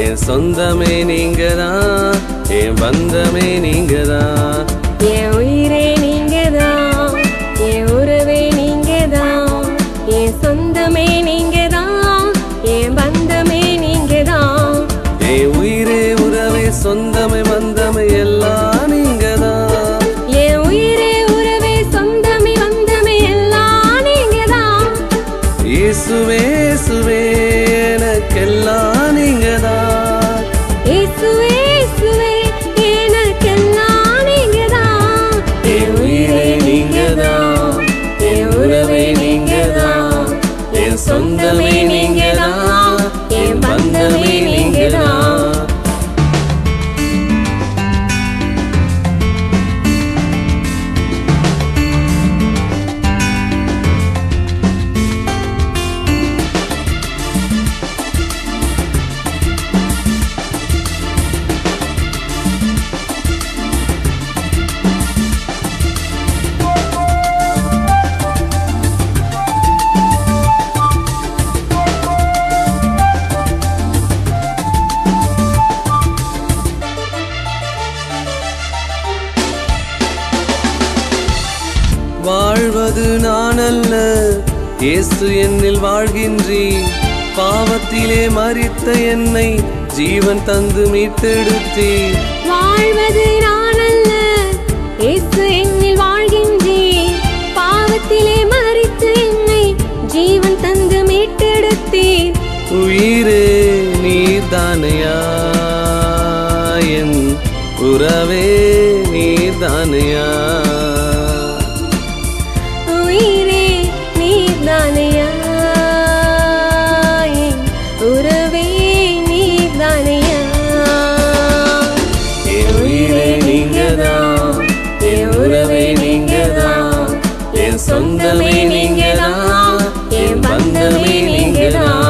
என் சொந்தமே நீங்க தான் என் பந்தமே நீங்க தான் என் உயிரே நீங்கதான் என் உறவே நீங்கதான் என் சொந்தமே நீங்கதான் என் பந்தமே நீங்கதான் என் உயிரே உறவே சொந்தமே பந்தமே எல்லாம் நீங்க தான் என் உயிரே உறவே சொந்தமே வந்தமே எல்லாம் நீங்கதான் இயேசுவே இயேசுவே எனக்கெல்லாம் நீங்க தான் இயேசுவே இயேசுவே எனக்கெல்லாம் நீங்கதான் என் உயிரே நீங்க தான் என் உறவே நீங்க தான் என் சொந்தமே நீங்க தான் என் பந்தமே நீங்க தான் வாழ்வது நான் அல்ல இயேசு என்னில் வாழ்கின்றி பாவத்திலே மறித்த என்னை ஜீவன் தந்து மீட்டெடுத்தீ வாழ்வது நான் அல்ல இயேசு என்னில் வாழ்கின்றேன் பாவத்திலே மறித்து என்னை ஜீவன் தந்து மீட்டெடுத்தீர் உயிரே நீர்தானையா என் உறவே நீர்தானையா உயிரே நீர்தானையா என் உறவே நீர்தானையா என் உயிரே நீங்கதான் என் உறவே நீங்கதான் என் சொந்தமே நீங்கதான் என் பந்தமே நீங்கதான்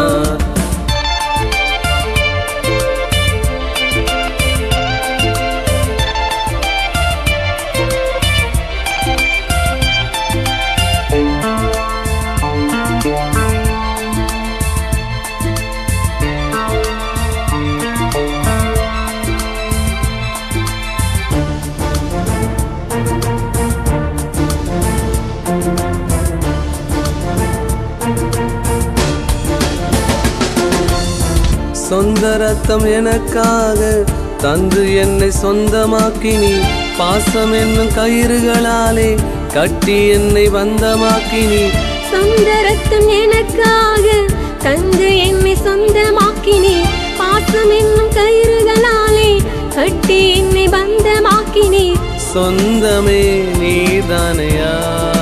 சொந்த ரத்தம் எனக்காக தந்து என்னை சொந்தமாக்கினி பாசம் என்னும் கயிறுகளாலே கட்டி என்னை பந்தமாக்கினி சொந்த ரத்தம் எனக்காக தந்து என்னை சொந்தமாக்கினே பாசம் என்னும் கயிறுகளாலே கட்டி என்னை பந்தமாக்கினே சொந்தமே நீதானையா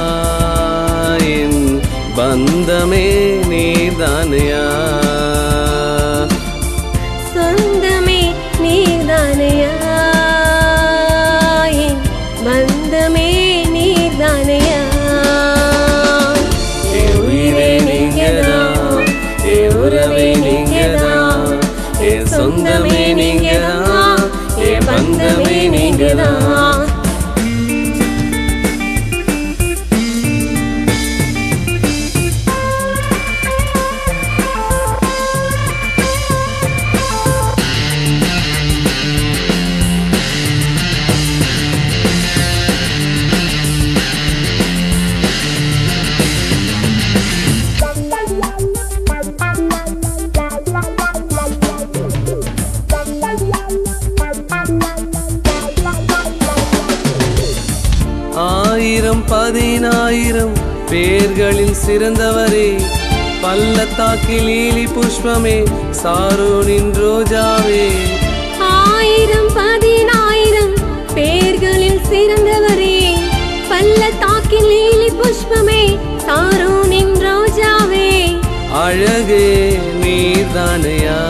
என் பந்தமே நீதானையா சொந்தமே நீர்தானையா என் பந்தமே நீர்தானையா என் உயிரே நீங்கதான் என் உறவே நீங்கதான் என் சொந்தமே நீங்கதான் என் பந்தமே நீங்கதான் ஆயிரம் பதினாயிரம் பேர்களில் சிறந்தவரே பள்ளத்தாக்கில் லீலி புஷ்பமே சாரோனின் ரோஜாவே ஆயிரம் பதினாயிரம் பேர்களில் சிறந்தவரே பள்ளத்தாக்கில் லீலி புஷ்பமே சாரோனின் ரோஜாவே அழகே நீதானையா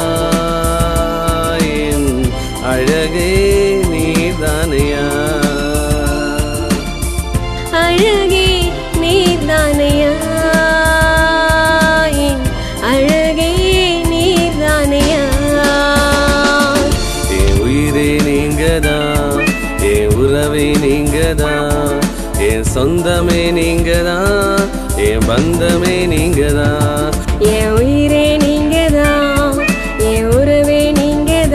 என் அழகே நீதானையா அழகே நீர்தானையா என் அழகே நீர்தானையா என் உயிரே நீங்கதான் என் உறவே நீங்கதான் என் சொந்தமே நீங்கதான் என் பந்தமே நீங்கதான் என் உயிரே நீங்கதான் என் உறவே நீங்கதான்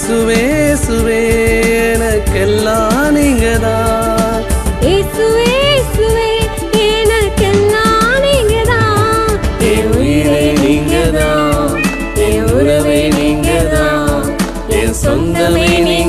இயேசுவே இயேசுவே எனக்கெல்லாம் நீங்கதான் இயேசுவே இயேசுவே எனக்கெல்லாம் நீங்கதான் என் உயிரே நீங்கதான் என் உறவே நீங்கதான் என் சொந்தமே நீ